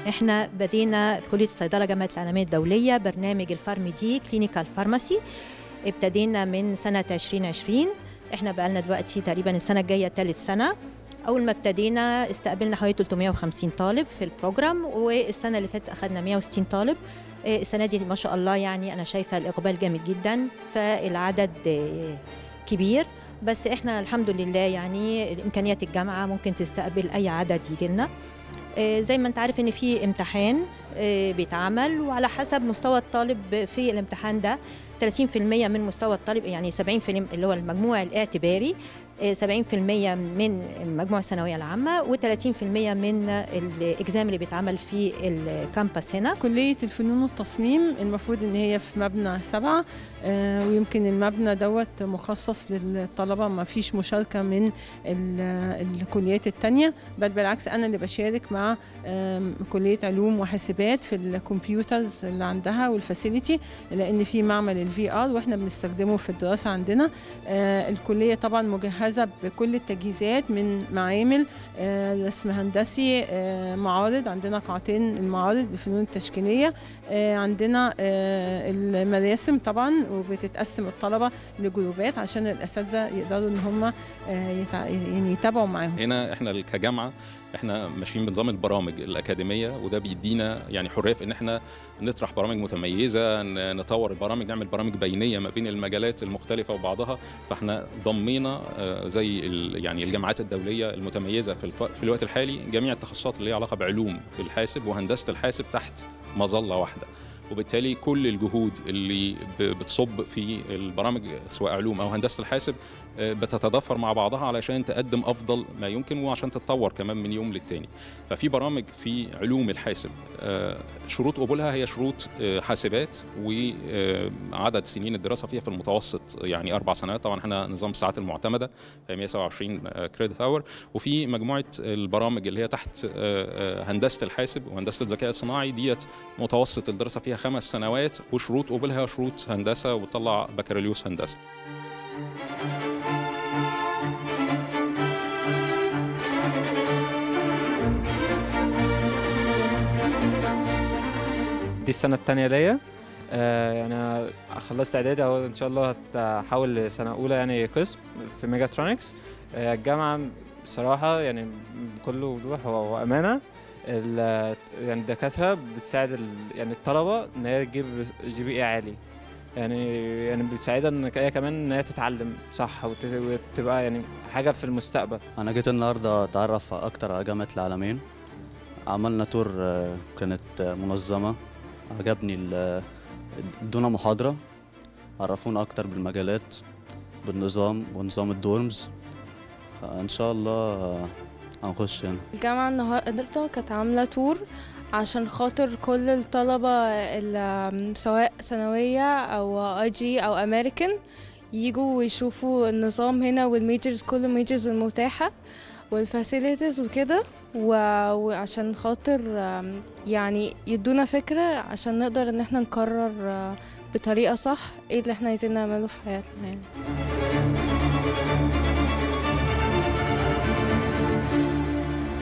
احنا بدينا في كليه الصيدله جامعه العالميه الدوليه برنامج الفارم دي كلينيكال فارماسي ابتدينا من سنه 2020 احنا بقالنا دلوقتي تقريبا السنه الجايه ثالث سنه اول ما ابتدينا استقبلنا حوالي 350 طالب في البروجرام والسنه اللي فاتت اخذنا 160 طالب آه، السنه دي ما شاء الله يعني انا شايفه الاقبال جامد جدا فالعدد آه، كبير بس احنا الحمد لله يعني امكانيات الجامعه ممكن تستقبل اي عدد يجي لنا آه، زي ما انت عارف ان في امتحان آه، بيتعمل وعلى حسب مستوى الطالب في الامتحان ده 30% من مستوى الطالب يعني 70% اللي هو المجموع الاعتباري آه، 70% من مجموع الثانويه العامه و30% من الاكزام اللي بيتعمل في الكامبس هنا كلية الفنون والتصميم المفروض إن هي في مبنى سبعة آه، ويمكن المبنى دوت مخصص للطلبة ما فيش مشاركة من ال- الكليات التانية بل بالعكس أنا اللي بشارك مع آم، كلية علوم وحاسبات في الكمبيوترز اللي عندها والفاسيلتي لأن في معمل الفي ار واحنا بنستخدمه في الدراسة عندنا آه، الكلية طبعا مجهزة بكل التجهيزات من معامل آه، رسم هندسي آه، معارض عندنا قاعتين المعارض الفنون التشكيلية آه، عندنا آه، المراسم طبعا وبتتقسم الطلبة لجروبات عشان الأساتذة يقدروا إن هم آه، يتع- يعني يتابعوا معاهم هنا احنا كجامعه احنا ماشيين بنظام البرامج الاكاديميه وده بيدينا يعني حريه في ان احنا نطرح برامج متميزه ن- نطور البرامج نعمل برامج بينيه ما بين المجالات المختلفه وبعضها فاحنا ضمينا آه، زي ال- يعني الجامعات الدوليه المتميزه في الف- في الوقت الحالي جميع التخصصات اللي ليها علاقه بعلوم الحاسب وهندسه الحاسب تحت مظله واحده وبالتالي كل الجهود اللي ب- بتصب في البرامج سواء علوم او هندسه الحاسب آه، بتتضافر مع بعضها علشان تقدم افضل ما يمكن وعشان تتطور كمان من يوم للتاني ففي برامج في علوم الحاسب آه، شروط قبولها هي شروط آه، حاسبات وعدد سنين الدراسه فيها في المتوسط يعني اربع سنوات طبعا احنا نظام الساعات المعتمده هي 127 كريدت اور وفي مجموعه البرامج اللي هي تحت آه، آه، هندسه الحاسب وهندسه الذكاء الصناعي ديت متوسط الدراسه فيها خمس سنوات وشروط قبولها شروط هندسه وتطلع بكالوريوس هندسه دي السنة التانية ليا آه، يعني أنا خلصت إعدادي أهو إن شاء الله هحول لسنة أولى يعني قسم في ميجاترونكس آه، الجامعة بصراحة يعني بكل وضوح و- وأمانة ال- يعني الدكاترة بتساعد ال- يعني الطلبة إن هي تجيب جي بي إي عالي يعني يعني بتساعدها إن هي كمان إن هي تتعلم صح وت- وتبقى يعني حاجة في المستقبل انا جيت النهارده اتعرف اكتر على جامعه العالمين عملنا تور آه، كانت آه، منظمه عجبني ال- ادونا محاضره عرفونا اكتر بالمجالات بالنظام ونظام الدورمز ان شاء الله آه، هنخش هنا الجامعة النهاردة كانت عاملة تور عشان خاطر كل الطلبة اللي سواء ثانوية أو اي جي أو أمريكان يجوا ويشوفوا النظام هنا والميجرز كل الميجرز المتاحة والفاسيليتيز وكده و- وعشان خاطر آم، يعني يدونا فكرة عشان نقدر ان احنا نقرر آه، بطريقة صح ايه اللي احنا عايزين نعمله في حياتنا يعني